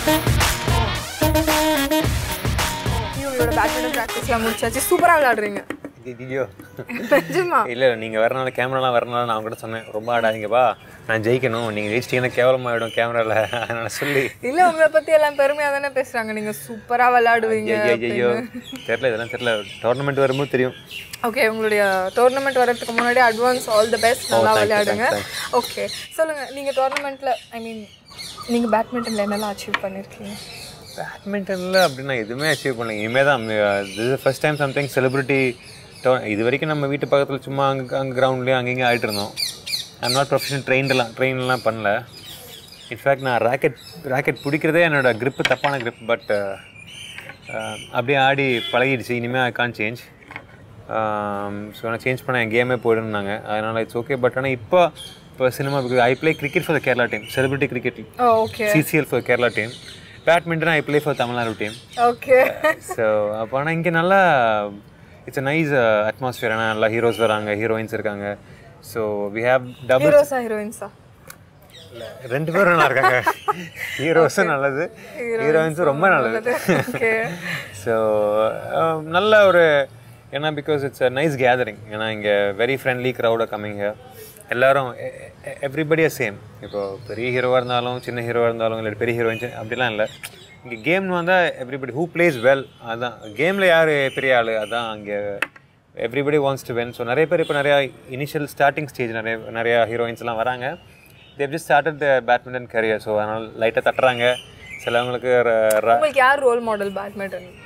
இவங்களோட பேட்மிண்டன் ப்ராக்டிஸ்லாம் முடிச்சாச்சு சூப்பராக விளையாடுறீங்க ஐயோ நிஜமா இல்லை நீங்கள் வரனால கேமராலாம் வரனால நான் அவங்ககிட்ட சொன்னேன் ரொம்ப ஆடாதீங்கப்பா நான் ஜெயிக்கணும் நீங்கள் ஜெயிச்சிட்டீங்கன்னா கேவலமாகிடும் கேமராவில் அதனால சொல்லி இல்ல உங்களை பத்தி எல்லாம் பெருமையா தானே பேசுறாங்க நீங்க சூப்பரா விளையாடுவீங்க ஐயோ தெரில இதெல்லாம் தெரில டோர்னமெண்ட் வரும்போது தெரியும் ஓகே உங்களுடைய டோர்னமெண்ட் வரதுக்கு முன்னாடி அட்வான்ஸ் ஆல் தி பெஸ்ட் நல்லா thank you, விளையாடுங்க thanks, ஓகே சொல்லுங்க நீங்க டோர்னமெண்ட்ல ஐ மீன் நீங்க பேட்மிண்டன்ல என்னெல்லாம் அச்சீவ் பண்ணிருக்கீங்க பேட்மிண்டனில் அப்படி நான் எதுவுமே அச்சீவ் பண்ணல இனிமேல் தான் இது ஃபர்ஸ்ட் டைம் சம்திங் செலிபிரிட்டி இது வரைக்கும் நம்ம வீட்டு பக்கத்தில் சும்மா அங்கே அங்கே கிரவுண்ட்லேயும் அங்கேயும் ஆகிட்டு இருந்தோம் ஐம் நாட் ப்ரொஃபஷனல் ட்ரெயின்டெலாம் ட்ரெயின்லாம் பண்ணல இன்ஃபேக்ட் நான் ராக்கெட் ராக்கெட் பிடிக்கிறதே என்னோட grip தப்பான grip பட் அப்படியே ஆடி பழகிடுச்சு இனிமேல் ஐ கான் சேஞ்ச் ஸோ நான் சேஞ்ச் பண்ண என் கேமே போயிடுனாங்க அதனால் இட்ஸ் ஓகே பட் ஆனால் இப்போ இப்போ cinema I play cricket for the Kerala team celebrity cricket okay CCL for Kerala team badminton I play for Tamil Nadu team okay so அப்போ ஆனால் இங்கே நல்லா இட்ஸ் அ நைஸ் அட்மாஸ்ஃபியர் ஆனால் நல்லா ஹீரோஸ் வராங்க ஹீரோயின்ஸ் இருக்காங்க ஸோ வி ஹேவ் டபுள் ஹீரோஸா ஹீரோயின்ஸா ரெண்டு பேரும் நல்லா இருக்காங்க ஹீரோஸும் நல்லது ஹீரோயின்ஸும் ரொம்ப நல்லது ஓகே ஸோ நல்ல ஒரு ஏன்னா because it's a nice gathering ஏன்னா இங்கே வெரி ஃப்ரெண்ட்லி க்ரௌடாக கம்மிங் எல்லாரும் எவ்ரிபடி சேம் இப்போ பெரிய ஹீரோவாக இருந்தாலும் சின்ன ஹீரோவாக இருந்தாலும் இல்லை பெரிய ஹீரோயின் அப்படிலாம் இல்லை இங்கே கேம்னு வந்தால் எவ்ரிபடி ஹூ பிளேஸ் வெல் அதான் கேமில் யார் பெரிய ஆள் அதான் அங்கே everybody wants to win so நிறைய பேர் இப்போ நிறையா இனிஷியல் ஸ்டார்டிங் ஸ்டேஜ் நிறைய நிறையா ஹீரோயின்ஸ்லாம் வராங்க they've just started the badminton career so அதனால் லைட்டாக தட்டுறாங்க சிலவங்களுக்கு ர- ர- உங்களுக்கு யார் ரோல் மாடல் பேட்மிண்டன்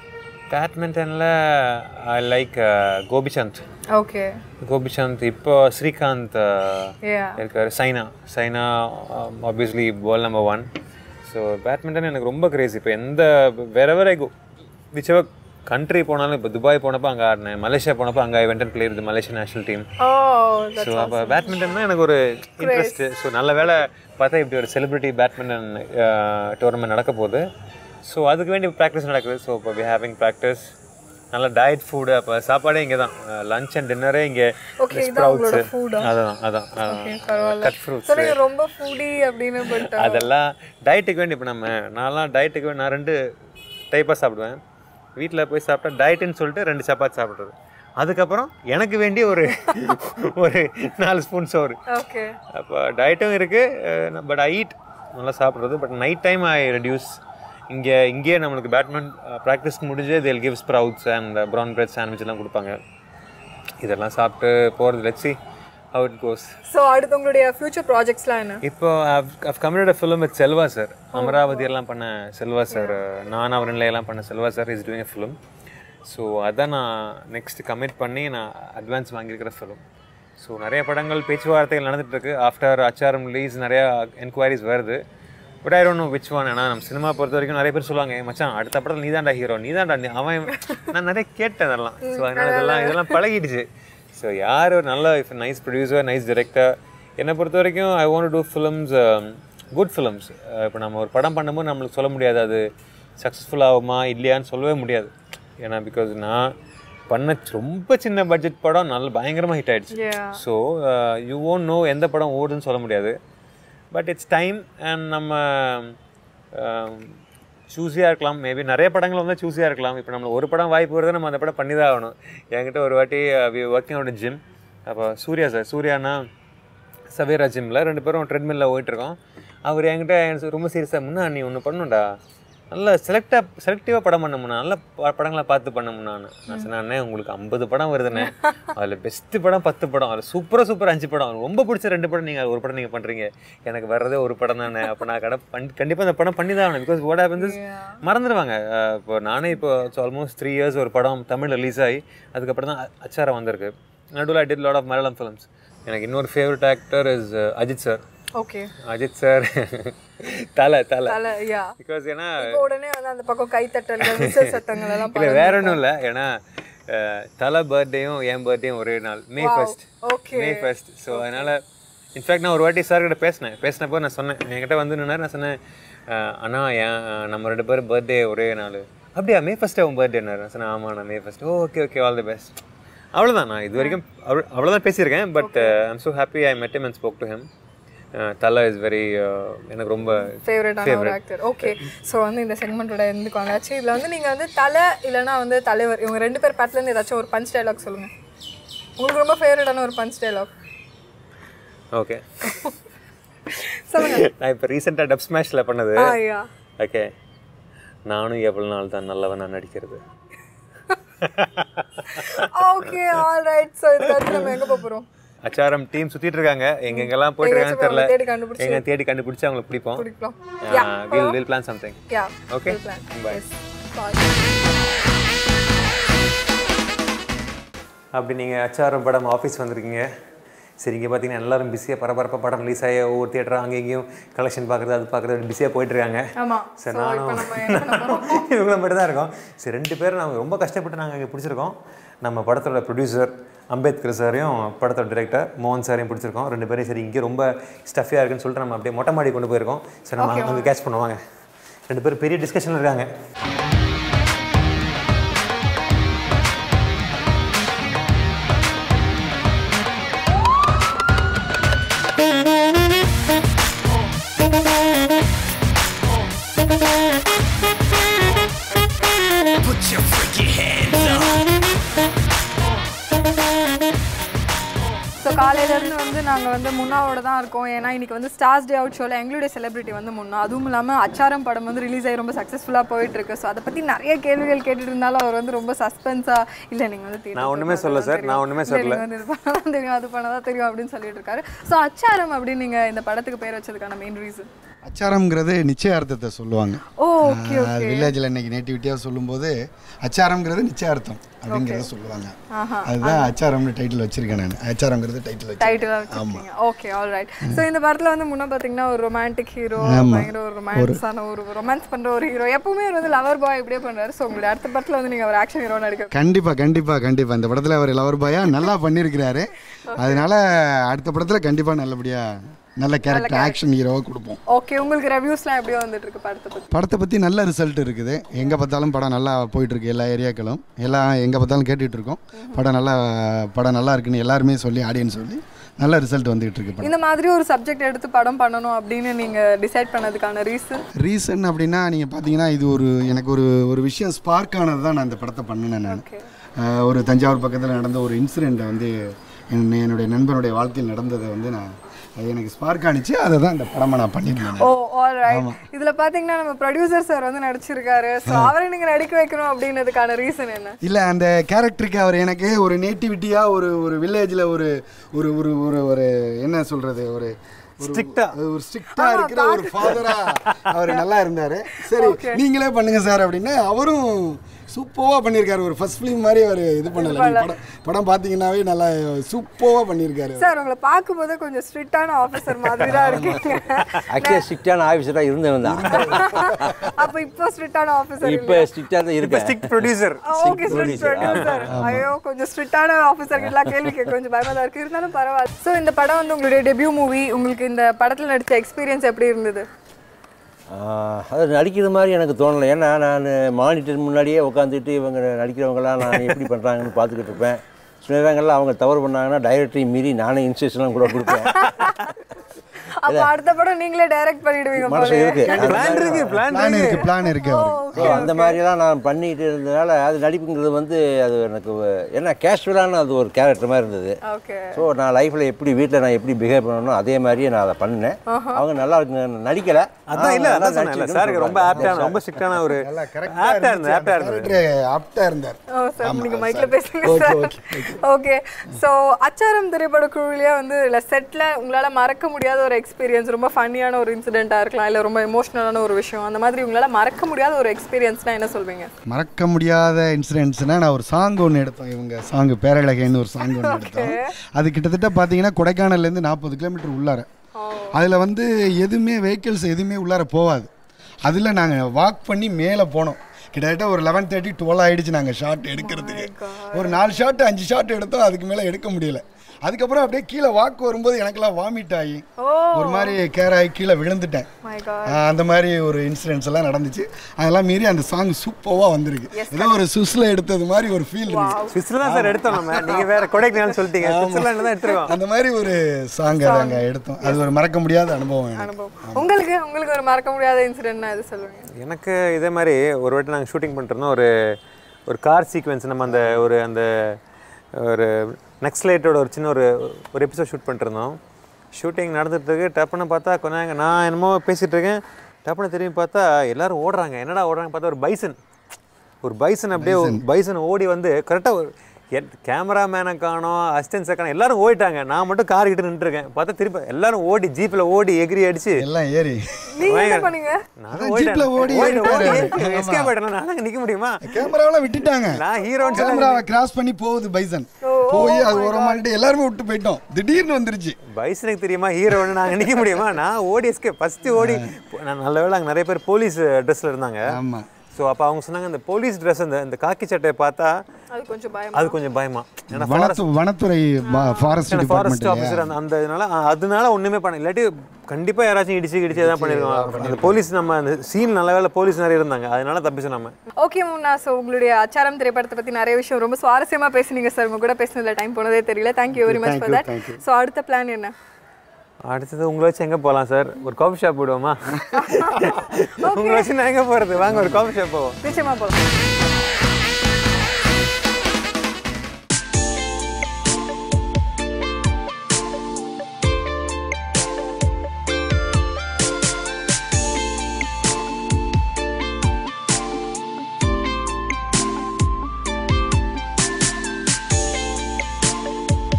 பேட்மிண்டனில் I like Gopichand okay Gopichand இப்போ ஸ்ரீகாந்த் Yeah. இருக்கார் China China obviously ball number one so badminton எனக்கு ரொம்ப கிரேஸ் இப்போ எந்த wherever I go whichever country போனாலும் இப்போ துபாய் போனப்போ அங்கே ஆடினேன் மலேசியா போனப்போ அங்கே I went and player Malaysia national team oh so அப்போ பேட்மிண்டன் எனக்கு ஒரு இன்ட்ரெஸ்ட் ஸோ நல்ல வேலை பார்த்தா இப்படி ஒரு செலிபிரிட்டி பேட்மிண்டன் டோர்னமெண்ட் நடக்க போகுது ஸோ அதுக்கு வேண்டி ப்ராக்டிஸ் நடக்குது ஸோ இப்போ வி ஹேவிங் ப்ராக்டிஸ் நல்ல டயட் ஃபுட்டு அப்போ சாப்பாடே இங்கே தான் லஞ்ச் அண்ட் டின்னரே இங்கே Okay, இதான் உங்களோட ஸ்ப்ரவுட்ஸு food ஆ? அதான் அதான் பரவாயில்ல கட் ஃப்ரூட்ஸ் ஸோ நீங்கள் ரொம்ப ஃபுடி அப்படின்னு பட் அதெல்லாம் டயட்டுக்கு வேண்டி இப்போ நம்ம நான்லாம் டயட்டுக்கு நான் ரெண்டு டைப்பாக சாப்பிடுவேன் வீட்டில் போய் சாப்பிட்டா டயட்டுன்னு சொல்லிட்டு ரெண்டு சப்பாத்தி சாப்பிட்றது அதுக்கப்புறம் எனக்கு வேண்டி ஒரு ஒரு நாலு ஸ்பூன் சோறு ஓகே அப்போ டயட்டும் இருக்குது பட் ஐ ஈட் நல்லா சாப்பிட்றது but night time I reduce இங்கே இங்கேயே நம்மளுக்கு பேட்மின் ப்ராக்டிஸ் முடிஞ்சு they'll give sprouts and brown bread sandwich எல்லாம் கொடுப்பாங்க இதெல்லாம் சாப்பிட்டு போகிறது let's see how it goes so அடுத்து உங்களுடைய ஃபியூச்சர் ப்ராஜெக்ட்ஸ்லாம் என்ன இப்போ I've committed film with Selva sir Amaravathi எல்லாம் பண்ண செல்வா சார் நான் அவர் எல்லாம் பண்ண Selva sir is doing film so அதான் நான் நெக்ஸ்ட் கமிட் பண்ணி நான் அட்வான்ஸ் வாங்கியிருக்கிற ஃபிலிம் ஸோ நிறைய படங்கள் பேச்சுவார்த்தைகள் நடந்துட்டு இருக்கு ஆஃப்டர் அச்சாரம் ரிலீஸ் நிறையா என்கொயரிஸ் வருது but I don't know which one ஏன்னா நம்ம சினிமா பொறுத்த வரைக்கும் நிறைய பேர் சொல்லுவாங்க "ஏய் மச்சான் அடுத்த படத்தில் நீ தான்டா ஹீரோ நீ தான்டா நீ-" அவன் நான் நிறைய கேட்டேன் அதெல்லாம் ஸோ அதனால இதெல்லாம் இதெல்லாம் பழகிடுச்சு ஸோ யார் ஒரு நல்ல நைஸ் ப்ரொடியூசர் நைஸ் டிரெக்டர் என்னை பொறுத்த வரைக்கும் I want do films good films இப்போ நம்ம ஒரு படம் பண்ணும்போது நம்மளுக்கு சொல்ல முடியாது அது சக்ஸஸ்ஃபுல் ஆகுமா இல்லையான்னு சொல்லவே முடியாது ஏன்னா பிகாஸ் நான் பண்ண ரொம்ப சின்ன பட்ஜெட் படம் நல்ல பயங்கரமாக ஹிட் ஆயிடுச்சு Yeah. So you won't know எந்த படம் ஓடுன்னு சொல்ல முடியாது பட் இட்ஸ் டைம் அண்ட் நம்ம சூஸியாக இருக்கலாம் மேபி நிறைய படங்கள் வந்து சூஸியாக இருக்கலாம் இப்போ நம்ம ஒரு படம் வாய்ப்பு வருது நம்ம அந்த படம் பண்ணி தான் ஆகணும் என்கிட்ட ஒரு வாட்டி வி ஒர்க்கிங் அவுட் ஜிம் அப்போ சூர்யா சார் சூர்யானா சவேரா ஜிம்மில் ரெண்டு பேரும் ட்ரெட்மில்லில் போயிட்டுருக்கோம் அவர் என்கிட்ட எனக்கு ரொம்ப சீரியஸாக முன்னா நீ ஒன்று பண்ணுண்டா நல்ல செலக்டாக செலக்டிவாக படம் பண்ணமுண்ணா நல்ல ப- படங்களை பார்த்து பண்ணமுண்ணான்னு நான் சொன்னேன் "அண்ணே, உங்களுக்கு ஐம்பது படம் வருதுண்ணே அதில் பெஸ்ட்டு படம் பத்து படம் அதில் சூப்பராக சூப்பர் அஞ்சு படம் எனக்கு ரொம்ப பிடிச்ச ரெண்டு படம் நீங்கள் ஒரு படம் நீங்கள் பண்ணுறீங்க எனக்கு வர்றதே ஒரு படம் தானே அப்போ நான் கடை பண் கண்டிப்பாக அந்த படம் பண்ணி தான் ஆகணும் பிகாஸ் ஓட் ஹேப்பன்ஸ் மறந்துடுவாங்க அஹ் இப்போ நானே இப்போ ஆல்மோஸ்ட் த்ரீ இயர்ஸ் ஒரு படம் தமிழ் ரிலீஸ் ஆகி அதுக்கப்புறம் தான் அ- அச்சாரம் வந்திருக்கு நடுவில் I did lot of Malayalam films எனக்கு இன்னொரு favourite actor is Ajith sir okay Ajith sir Thala Thala தலை யா பிகாஸ் ஏன்னா இப்போ உடனே வந்து அந்த பக்கம் கைத்தட்டல்கள் விசில் சத்தங்கள் எல்லாம் இல்லை வேற ஒன்றும் இல்லை ஏன்னா அஹ், தலை பர்த்டேயும் என் பர்த்டேயும் ஒரே நாள் May first okay. May first so அதனால இன்ஃபேக்ட் நான் ஒரு வாட்டி சார் கிட்ட பேசினேன் பேசினப்போ நான் சொன்னேன் என்கிட்ட வந்து நின்னாரு நான் சொன்னேன் அஹ், அண்ணா ஏன் அஹ், நம்ம ரெண்டு பேரும் பர்த்டே ஒரே நாள் அப்படியா மே ஃபஸ்ட்டு அவன் பர்த்டேனாரு நான் சொன்னேன் ஆமாண்ணா May first okay okay all the best அவ்வளோதான் நான் இது வரைக்கும் அவ்வளோ அவ்வளோதான் பேசியிருக்கேன் but I'm so happy I met and spoke to him Thala is very எனக்கு ரொம்ப ஃபேவரட்டான ஒரு ஆக்டர் ஓகே ஸோ வந்து இந்த செக்மெண்ட்டோட எந்த வந்தாச்சு இதில் வந்து நீங்கள் வந்து தலை இல்லைன்னா வந்து தலைவர் இவங்க ரெண்டு பேர் படத்துலேருந்து ஏதாச்சும் ஒரு பஞ்ச் டைலாக் சொல்லுங்கள் உங்களுக்கு ரொம்ப ஃபேவரட்டான ஒரு பஞ்ச் டைலாக் ஓகே சொல்லுங்க நான் இப்போ ரீசெண்டாக டப் ஸ்மாஷில் பண்ணது ஆ யா ஓகே நானும் எவ்வளோ நாள் தான் நல்லவனா நடிக்கிறது ஓகே ஆல் ரைட் ஸோ இதுக்கு நம்ம எங்கே போகிறோம் அச்சாரம் டீம் சுத்திட்டு இருக்காங்க எங்க எங்கெல்லாம் போயிட்டு இருக்காங்கன்னு தெரியல தேடி கண்டுபிடிச்சு எங்க தேடி கண்டுபிடிச்சு அவங்களுக்கு பிடிப்போம் பிடிக்கலாம் will will plan something yeah okay bye அப்படி நீங்கள் அச்சாரம் படம் ஆஃபீஸ் வந்திருக்கீங்க சரி இங்கே பார்த்தீங்கன்னா எல்லாரும் பிஸியாக பரபரப்பாக படம் ரிலீஸ் ஆகி ஒவ்வொரு தியேட்டரும் அங்கே இங்கேயும் கலெக்ஷன் பார்க்குறது அது பார்க்குறது பிஸியாக போயிட்டுருக்காங்க ஆமாம் சரி நானும் இவங்கள மட்டும் தான் இருக்கோம் சரி ரெண்டு பேரும் நாங்கள் ரொம்ப கஷ்டப்பட்டு நாங்கள் இங்கே பிடிச்சிருக்கோம் நம்ம படத்தோட ப்ரொடியூசர் அம்பேத்கர் சாரையும் படத்தோட டிரெக்டர் மோகன் சாரையும் பிடிச்சிருக்கோம் ரெண்டு பேரும் சரி இங்கே ரொம்ப ஸ்டஃபியாக இருக்குன்னு சொல்லிட்டு நம்ம அப்படியே மொட்டை மாடி கொண்டு போயிருக்கோம் சரி நம்ம அங்கே கேட்ச் பண்ணுவாங்க ரெண்டு பேரும் பெரிய டிஸ்கஷனில் இருக்காங்க Put your freaky hands up. So காலையிலேருந்து வந்து நாங்கள் வந்து முன்னாவோட தான் இருக்கோம் ஏன்னா இன்னைக்கு வந்து ஸ்டார்ஸ் டே அவுட் ஷோவில் எங்களுடைய செலிபிரிட்டி வந்து முன்னா அதுவும் இல்லாமல் அச்சாரம் படம் வந்து ரிலீஸ் ஆகி ரொம்ப சக்ஸஸ்ஃபுல்லாக போயிட்டு இருக்கு ஸோ அதை பற்றி நிறைய கேள்விகள் கேட்டுட்டு இருந்தாலும் அவர் வந்து ரொம்ப சஸ்பென்ஸாக இல்லை நீங்கள் வந்து theatre நான் ஒண்ணுமே போய் சொல்லல பார்த்தா சார், நான் தெரியும். ஒண்ணுமே இல்லை, சொல்லல. நீங்க வந்து இது பண்ணதான் தெரியும் அது பண்ணதான் தெரியும் அப்படின்னு சொல்லிட்டு இருக்காரு ஸோ அச்சாரம் அப்படின்னு நீங்கள் இந்த படத்துக்கு பேர் வச்சதுக்கான மெயின் ரீசன் அச்சாரம்ங்கிறது நிச்சயார்த்தத்தை சொல்லுவாங்க ஓ ஓகே ஓகே வில்லேஜில் இன்னைக்கு நேட்டிவிட்டியாக சொல்லும்போது அச்சாரம்ங்கிறது நிச்சயார்த்தம் அப்படிங்கிறத சொல்லுவாங்க அதுதான் அச்சாரம்னு டைட்டில் வச்சிருக்கேன் நான் அச்சாரம்ங்கிறது டைட்டில் வச்சிருக்கேன் டைட்டிலாக வச்சிருக்கீங்க ஓகே ஆல் ரைட் ஸோ இந்த படத்தில் வந்து முன்ன பார்த்தீங்கன்னா ஒரு ரொமான்டிக் ஹீரோ பயங்கர ஒரு ரொமான்ஸான ஒரு ரொமான்ஸ் பண்ணுற ஒரு ஹீரோ எப்பவுமே அவர் வந்து லவர் பாய் இப்படியே பண்ணுறாரு ஸோ உங்களுடைய அடுத்த படத்தில் வந்து நீங்கள் ஒரு ஆக்ஷன் ஹீரோ நடிக்க கண்டிப்பாக கண்டிப்பாக கண்டிப்பாக இந்த படத்தில் அவர் லவர் பாயா நல்லா பண்ணியிருக்கிறாரு அதனால அடுத்த படத்தில் கண்டிப்பாக நல்லபடியாக நல்ல கேரக்டர் ஆக்ஷன் ஹீரோவாக கொடுப்போம் ஓகே உங்களுக்கு ரெவ்யூஸ்லாம் எப்படியோ வந்துட்டு இருக்கு படத்தை பற்றி படத்தை பற்றி நல்ல ரிசல்ட் இருக்குது எங்கே பார்த்தாலும் படம் நல்லா போயிட்டுருக்கு எல்லா ஏரியாக்களும் எல்லாம் எங்கே பார்த்தாலும் கேட்டுட்டு இருக்கோம் படம் நல்லா படம் நல்லா இருக்குன்னு எல்லாருமே சொல்லி ஆடியன்ஸ் சொல்லி நல்ல ரிசல்ட் வந்துகிட்டு இருக்கு படம் இந்த மாதிரி ஒரு சப்ஜெக்ட் எடுத்து படம் பண்ணணும் அப்படின்னு நீங்கள் டிசைட் பண்ணதுக்கான ரீசன் ரீசன் அப்படின்னா நீங்கள் பார்த்தீங்கன்னா இது ஒரு எனக்கு ஒரு ஒரு விஷயம் ஸ்பார்க் ஆனது தான் நான் இந்த படத்தை பண்ணினேன் நான் ஓகே ஆஹ் ஒரு தஞ்சாவூர் பக்கத்தில் நடந்த ஒரு இன்சிடெண்ட்டை வந்து என் என்னுடைய நண்பனுடைய வாழ்க்கையில் நடந்ததை வந்து நான் அது எனக்கு ஸ்பார்க் ஆனிச்சு அதை தான் இந்த படமாக நான் பண்ணியிருந்தேன் ஓ ஆல் ரைட் இதுல பாத்தீங்கன்னா நம்ம ப்ரொடியூசர் சார் வந்து நடிச்சிருக்காரு ஸோ அவரை நீங்க நடிக்க வைக்கணும் அப்படின்றதுக்கான ரீசன் என்ன இல்லை அந்த கேரக்டருக்கு அவர் எனக்கு ஒரு நேட்டிவிட்டியாக ஒரு ஒரு வில்லேஜில் ஒரு ஒரு ஒரு ஒரு ஒரு என்ன சொல்கிறது ஒரு Strict-ஆ. ஒரு ஸ்ட்ரிக்டாக இருக்கிற ஒரு ஃபாதரா அவர் நல்லா இருந்தார் சரி நீங்களே பண்ணுங்க சார் அப்படின்னு அவரும் சூப்பராக பண்ணியிருக்காரு ஒரு ஃபர்ஸ்ட் ஃபிலிம் மாதிரி அவர் இது பண்ணல நீங்க படம் படம் பார்த்தீங்கன்னாவே நல்லா சூப்பராக பண்ணியிருக்காரு சார் உங்களை பார்க்கும்போது கொஞ்சம் ஸ்ட்ரிக்டான ஆஃபீஸர் மாதிரி தான் இருக்கீங்க ஆக்சுவலாக ஸ்ட்ரிக்டான ஆஃபீஸராக இருந்தவன் தான் அப்ப இப்போ ஸ்ட்ரிக்டான ஆஃபீஸர் இப்போ ஸ்ட்ரிக்டாக தான் இருக்கேன் strict producer okay strict producer ஐயோ கொஞ்சம் ஸ்ட்ரிக்டான ஆஃபீஸர் கிட்டலாம் கேள்வி கேட்க கொஞ்சம் பயமா தான் இருக்கு இருந்தாலும் பரவாயில்ல ஸோ இந்த படம் வந்து உங்களுடைய டெபியூ மூவி உங்களுக்கு இந்த படத்துல நடிச்ச எக்ஸ்பீரியன்ஸ் எப்படி இருந்தது ஆஹ், அது நடிக்கிற மாதிரி எனக்கு தோணலை ஏன்னா நான் மானிட்டர் முன்னாடியே உட்காந்துட்டு இவங்க நடிக்கிறவங்களாம் நான் எப்படி பண்ணுறாங்கன்னு பார்த்துக்கிட்டு இருப்பேன் சில நேரங்களில் அவங்க தவறு பண்ணாங்கன்னா டைரக்டரையும் மீறி நானே இன்ஸ்ட்ரக்ஷன்லாம் கூட கொடுப்பேன் அப்ப அடுத்த படம் நீங்களே டைரக்ட் பண்ணிடுவீங்க மனசு போல இருக்கு அந்த பிளான் மாதிரி- இருக்கு பிளான் பிளான் இருக்கு பிளான் இருக்கு அவருக்கு ஸோ அந்த மாதிரிலாம் நான் பண்ணிட்டு இருந்ததுனால அது நடிப்புங்கிறது வந்து அது எனக்கு வ- ஏன்னா கேஷுவலான அது ஒரு கேரக்டர் மாதிரி இருந்தது ஓகே ஸோ நான் லைஃப்பில் எப்படி வீட்டில் நான் எப்படி பிஹேவ் பண்ணணும் அதே மாதிரியே நான் அதை பண்ணினேன் அவங்க நல்லா இருக்குங்க நடிக்கலை அதான் இல்ல அதான் சொன்னேன் சாருக்கு ரொம்ப ஆப்டான ரொம்ப ஸ்ட்ரிக்டான ஒரு ஆப்டா இருந்தது ஆப்டா இருந்தது ஆப்டா இருந்தார் ஓ சார் நீங்க மைக்ல பேசுங்க சார் ஓகே ஸோ அச்சாரம் திரைப்பட குழுவிலேயே வந்து இல்லை செட்டில் உங்களால் மறக்க முடியாத ஒரு எக்ஸ்பீரியன்ஸ் ரொம்ப ஃபன்னியான ஒரு இன்சிடென்ட்டாக இருக்கலாம் இல்லை ரொம்ப எமோஷ்னலான ஒரு விஷயம் அந்த மாதிரி உங்களால் மறக்க முடியாத ஒரு எக்ஸ்பீரியன்ஸ்னால் என்ன சொல்வீங்க மறக்க முடியாத இன்சிடென்ட்ஸ்னால் நான் ஒரு சாங் ஒன்று எடுத்தோம் இவங்க சாங் பேரழகைன்னு ஒரு சாங் ஒன்று எடுத்தோம் அது கிட்டத்தட்ட பார்த்தீங்கன்னா கொடைக்கானல்லேருந்து நாற்பது கிலோமீட்டர் உள்ளார அதில் வந்து எதுவுமே வெஹிக்கிள்ஸ் எதுவுமே உள்ளார போகாது அதில் நாங்கள் வாக் பண்ணி மேலே போனோம் கிட்டத்தட்ட ஒரு லெவன் தேர்ட்டி டுவெல் ஆயிடுச்சு நாங்கள் ஷாட் எடுக்கிறதுக்கு ஒரு நாலு ஷாட் அஞ்சு ஷாட் எடுத்தோம் அதுக்கு மேலே எடுக்க முடியல அதுக்கப்புறம் அப்படியே கீழே வாக்கு வரும்போது எனக்கெல்லாம் வாமிட் ஆகி ஒரு மாதிரி கேர் ஆகி கீழே விழுந்துட்டேன் மை காட் ஆஹ் அந்த மாதிரி ஒரு இன்சிடென்ட்ஸ் எல்லாம் நடந்துச்சு அதெல்லாம் மீறி அந்த சாங் சூப்பராக வந்திருக்கு ஏதோ ஒரு சுஸ்ல எடுத்தது மாதிரி ஒரு ஃபீல் இருக்கு சுவிஸ்ல தான் சார் எடுத்தோம் நம்ம நீங்க வேற கொடைக்கானல் சொல்லிட்டீங்க சுவிட்சர்லாந்து தான் எடுத்துருக்கோம் அந்த மாதிரி ஒரு சாங் அதை அங்கே எடுத்தோம் அது ஒரு மறக்க முடியாத அனுபவம் எனக்கு. அனுபவம் உங்களுக்கு உங்களுக்கு ஒரு மறக்க முடியாத இன்சிடென்ட்னா எது சொல்லுவீங்க எனக்கு இதே மாதிரி ஒரு வாட்டி நாங்கள் ஷூட்டிங் பண்ணிருந்தோம் ஒரு ஒரு கார் சீக்வென்ஸ் நம்ம அந்த ஒரு அந்த ஒரு நெக்ஸ்லைட்டோட ஒரு சின்ன ஒரு ஒரு எபிசோட் ஷூட் பண்ணிருந்தோம் ஷூட்டிங் நடந்துட்டு இருக்கு டப்புன்னு பார்த்தா கொஞ்ச நேரம் நான் என்னமோ பேசிட்டு இருக்கேன் டப்புன்னு திரும்பி பார்த்தா எல்லாரும் ஓடுறாங்க என்னடா ஓடுறாங்க பார்த்தா ஒரு பைசன் ஒரு பைசன் அப்படியே பைசன் ஓடி வந்து கரெக்டாக ஒரு கேமராமேனை காணோம் அசிஸ்டன்ஸை காணோம் எல்லாரும் ஓடிட்டாங்க நான் மட்டும் கார் கிட்ட நின்றுருக்கேன் பார்த்தா திருப்பி எல்லாரும் ஓடி ஜீப்பில் ஓடி எகிரி அடிச்சு எல்லாம் ஏறி நீங்க என்ன பயங்கர- பண்ணீங்க நானும் அதான் ஓடிட்டேன். ஜீப்ல ஓடி ஓடி- ஓடி ஏறிட்டாரு. escape ஆயிட்டேன். நான் அங்க நிக்க முடியுமா கேமராவெல்லாம் விட்டுட்டாங்க நான் ஹீரோன்னு சொல்லி கேமராவை கிராஸ் பண்ணி போகுது பைசன் போய் அது ஓரமாட்டு எல்லாருமே விட்டு போயிட்டோம் திடீர்னு வந்துருச்சு பைசனுக்கு தெரியுமா ஹீரோன்னு நாங்க நிக்க முடியுமா நான் ஓடி எஸ்கேப் ஃபர்ஸ்ட் ஓடி நான் நல்ல வேளை அங்க நிறைய பேர் போலீஸ் ட்ரெஸ்ல இருந்தாங்க ஆமா ஸோ அப்போ அவங்க சொன்னாங்க இந்த போலீஸ் ட்ரெஸ் அந்த இந்த காக்கி சட்டையை பார்த்தா அது கொஞ்சம் பயம் அது கொஞ்சம் பயமா ஏன்னா வனத்து வனத்துறை ஃபாரஸ்ட் ஃபாரஸ்ட் டிபார்ட்மெண்ட் ஆஃபீஸர் அந்த அந்த இதனால அ, அதனால ஒண்ணுமே பண்ண இல்லாட்டி கண்டிப்பா யாராச்சும் இடிச்சு இடிச்சு எதாவது பண்ணிருக்கோம் அந்த போலீஸ் நம்ம அந்த சீன் நல்ல வேளை போலீஸ் நிறைய இருந்தாங்க அதனால தப்பிச்சு நம்ம ஓகே முன்னா ஸோ உங்களுடைய அச்சாரம் திரைப்படத்தை பற்றி நிறைய விஷயம் ரொம்ப சுவாரஸ்யமாக பேசுனீங்க சார் உங்க கூட பேசினதுல டைம் போனதே தெரியல thank you very much for that so அடுத்த பிளான் என்ன அடுத்தது உங்களை வச்சு எங்க போகலாம் சார் ஒரு காஃபி ஷாப் விடுவோமா உங்களை வச்சு நான் எங்க போறது வாங்க ஒரு காஃபி ஷாப் போவோம் நிச்சயமா போகலாம்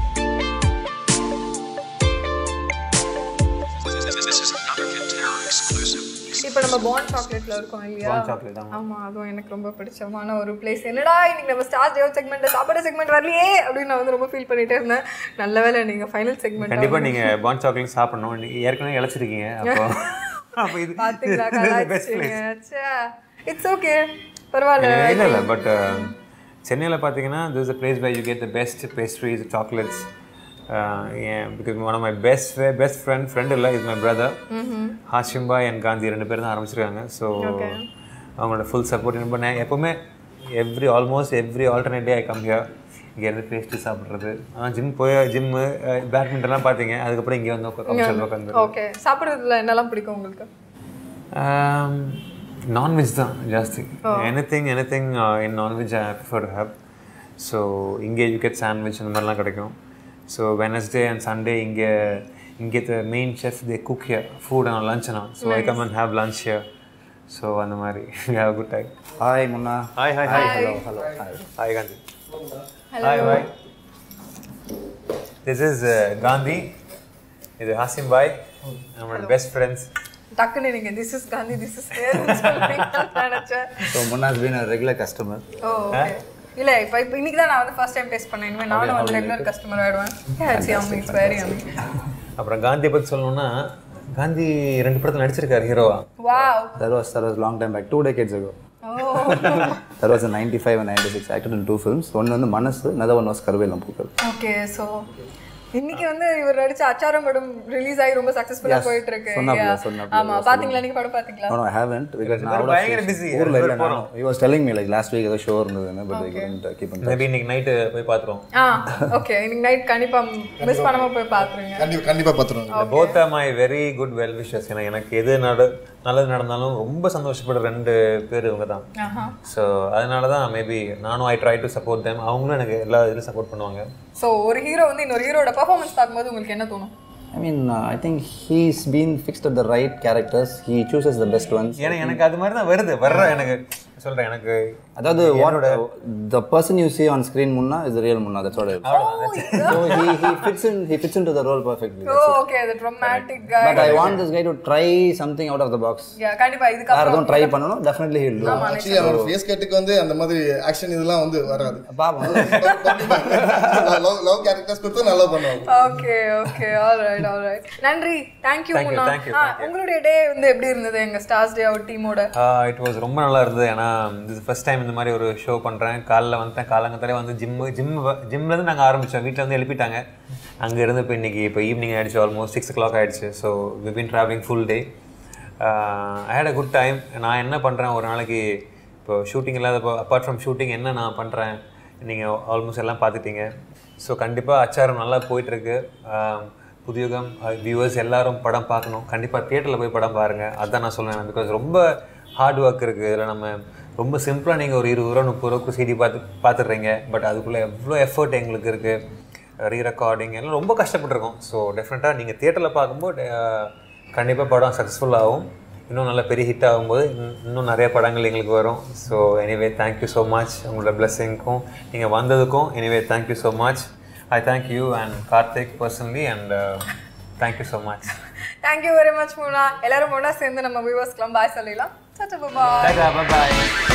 This is another Kid Terror exclusive. இப்போ நம்ம பாண்ட் சாக்லேட்ல இருக்கோம் இல்லையா Bond chocolate, ஆமா. ஆமா அதுவும் எனக்கு ரொம்ப பிடிச்சமான ஒரு பிளேஸ் என்னடா இன்னைக்கு நம்ம ஸ்டார் ஜெயோ செக்மெண்ட் சாப்பாடு செக்மெண்ட் வரலையே அப்படின்னு நான் வந்து ரொம்ப ஃபீல் பண்ணிட்டே இருந்தேன் நல்ல வேளை நீங்க ஃபைனல் செக்மெண்ட் கண்டிப்பா நீங்க பாண்ட் சாக்லேட் சாப்பிடணும் நீங்க ஏற்கனவே இழைச்சிருக்கீங்க அப்போ அப்போ இது பாத்தீங்களா பெஸ்ட் பிளேஸ் இட்ஸ் ஓகே பரவாயில்ல இல்லை இல்லை பட் சென்னையில் பார்த்தீங்கன்னா this is a place by you get the best pastries chocolates because one of my best best friend friend இல்லை is my brother Hashimba and Gandhi ரெண்டு பேரும் தான் ஆரம்பிச்சிருக்காங்க ஸோ அவங்களோட ஃபுல் சப்போர்ட் இப்போ நான் எப்போவுமே every almost every alternate day I come here இங்கே இருந்து பேஸ்ட்டு சாப்பிட்றது ஆனால் ஜிம் போய் ஜிம்மு பேட்மிண்டன்லாம் பார்த்தீங்க அதுக்கப்புறம் இங்கே வந்து உட்காந்து உட்காந்து ஓகே சாப்பிடுறதுல என்னெல்லாம் பிடிக்கும் உங்களுக்கு நான்வெஜ் தான் ஜாஸ்தி anything anything in non veg I prefer to have so இங்கே யூ கெட் சாண்ட்விச் அந்த மாதிரிலாம் கிடைக்கும் ஸோ வெனஸ்டே அண்ட் சண்டே இங்கே இங்கே the main chef they cook here food and lunch நான் so I come and have lunch here so அந்த மாதிரி have good time hi Munna hi hi hi hello hello hi hi Gandhi hi hi this is Gandhi இது ஹாசிம் பாய் நம்மளோட best friends டக்குன்னு நீங்க this is Gandhi this is நினைச்சேன் so Munna's been a regular customer oh okay இல்ல இப்போ இப்போ இன்னைக்கு தான் நான் வந்து ஃபர்ஸ்ட் டைம் டேஸ்ட் பண்ணேன் இனிமேல் நானும் வந்து ரெகுலர் கஸ்டமர் ஆயிடுவேன் it's yummy it's very yummy அப்புறம் காந்தியை பற்றி சொல்லணும்னா காந்தி ரெண்டு படத்தில் நடிச்சிருக்காரு ஹீரோவா wow That was that was long time back, two decades ago. Oh That was in 95 and 96. Acted in two films. One வந்து மனசு another one was கருவேலம் பூக்கள் ஓகே ஸோ இன்னைக்கு வந்து இவர் நடிச்ச அச்சாரம் படம் ரிலீஸ் ஆகி ரொம்ப சக்சஸ்ஃபுல்லா Yes, போயிட்டு இருக்கு சொன்னாப்ல, Yeah. சொன்னாப்ல, ஆமா பாத்தீங்களா நீங்க படம் பாத்தீங்களா No, no, I haven't because நான் out of பயங்கர station. busy. ஊர்ல ரெண்டு இல்ல பேர் நானும். He was telling me like last week ஏதோ ஷோ இருந்ததுன்னு but I couldn't uh, keep in touch. Maybe இன்னைக்கு நைட்டு போய் பார்த்துருவோம் ஆ ஓகே இன்னைக்கு நைட் கண்டிப்பா மிஸ் பண்ணாம போய் பாத்துருங்க கண்டிப்பாக கண்டிப்பாக பார்த்துருவோம் both are my very good well wishes ஏன்னா எனக்கு எது நட நல்லது நடந்தாலும் ரொம்ப சந்தோஷப்படுற ரெண்டு பேர் இவங்க தான் ஆஹா ஸோ அதனால தான் மேபி நானும் I try to support them அவங்களும் எனக்கு எல்லா இதுலையும் சப்போர்ட் பண்ணுவாங்க ஸோ ஒரு ஹீரோ வந்து இன்னொரு ஹீரோட பர்ஃபார்மன்ஸ் பார்க்கும்போது உங்களுக்கு என்ன தோணும் I mean, uh, I think he's been fixed at the right characters. He chooses the best ones. ஏன்னா எனக்கு அது மாதிரி தான் வருது வர்ற எனக்கு சொல்கிறேன் எனக்கு அதாவது what the person you see on screen முன்னா is the real முன்னா that's what I so he he fits in he fits into the role perfectly oh okay அது dramatic guy but I want this guy to try something out of the box கண்டிப்பா இதுக்கு வேற எதுவும் try பண்ணணும் definitely he'll do actually அவனோட face கட்டுக்கு வந்து அந்த மாதிரி ஆக்ஷன் இதெல்லாம் வந்து வராது பாப்போம் லவ் கேரக்டர்ஸ் கொடுத்து நல்லா பண்ணுவாங்க okay okay all right all right நன்றி thank you Thank you, Munna thank you, ஆ, thank you. உங்களுடைய டே வந்து எப்படி இருந்தது எங்க ஸ்டார்ஸ் டே அவர் டீமோட இட் வாஸ் ரொம்ப நல்லா இருந்தது ஏன்னா இது ஃபர்ஸ்ட் டைம் இந்த மாதிரி ஒரு ஷோ பண்ணுறேன் காலைல வந்தேன் காலங்கத்தாலே வந்து ஜிம்மு ஜிம் ஜிம்லேருந்து நாங்கள் ஆரம்பித்தோம் வீட்டில் வந்து எழுப்பிட்டாங்க அங்கே இருந்து இப்போ இன்னைக்கு இப்போ ஈவினிங் ஆயிடுச்சு ஆல்மோஸ்ட் சிக்ஸ் ஓ கிளாக் ஆயிடுச்சு so we been travelling full day I had a good time நான் என்ன பண்ணுறேன் ஒரு நாளைக்கு இப்போ ஷூட்டிங் இல்லாதப்போ அப்பார்ட் ஃப்ரம் ஷூட்டிங் என்ன நான் பண்ணுறேன் நீங்கள் ஆல்மோஸ்ட் எல்லாம் பார்த்துட்டீங்க ஸோ கண்டிப்பாக அச்சாரம் நல்லா போயிட்டுருக்கு புதியுகம் வியூவர்ஸ் எல்லாரும் படம் பார்க்கணும் கண்டிப்பாக தியேட்டரில் போய் படம் பாருங்கள் அதான் நான் சொல்லுவேன் பிகாஸ் ரொம்ப ஹார்ட் ஒர்க் இருக்குது இதில் நம்ம ரொம்ப சிம்பிளாக நீங்கள் ஒரு இருபது ரூபா முப்பது ரூபாய்க்கு சிடி பார்த்து பார்த்துடுறீங்க பட் அதுக்குள்ளே எவ்வளோ எஃபர்ட் எங்களுக்கு இருக்குது ரீ ரெக்கார்டிங் எல்லாம் ரொம்ப கஷ்டப்பட்டிருக்கோம் ஸோ டெஃபினட்டாக நீங்கள் தியேட்டரில் பார்க்கும்போது கண்டிப்பாக படம் சக்ஸஸ்ஃபுல் ஆகும் இன்னும் நல்ல பெரிய ஹிட் ஆகும்போது இன்னும் இன்னும் நிறைய படங்கள் எங்களுக்கு வரும் so anyway thank you so much உங்களோட பிளெஸ்ஸிங்க்கும் நீங்கள் வந்ததுக்கும் anyway thank you so much I thank you and Karthik personally and thank you so much thank you very much Munna எல்லாரும் ஒன்றா சேர்ந்து நம்ம வியூவர்ஸ்க்குலாம் பாய் சொல்லிடலாம் சட்டு பாய் பாய்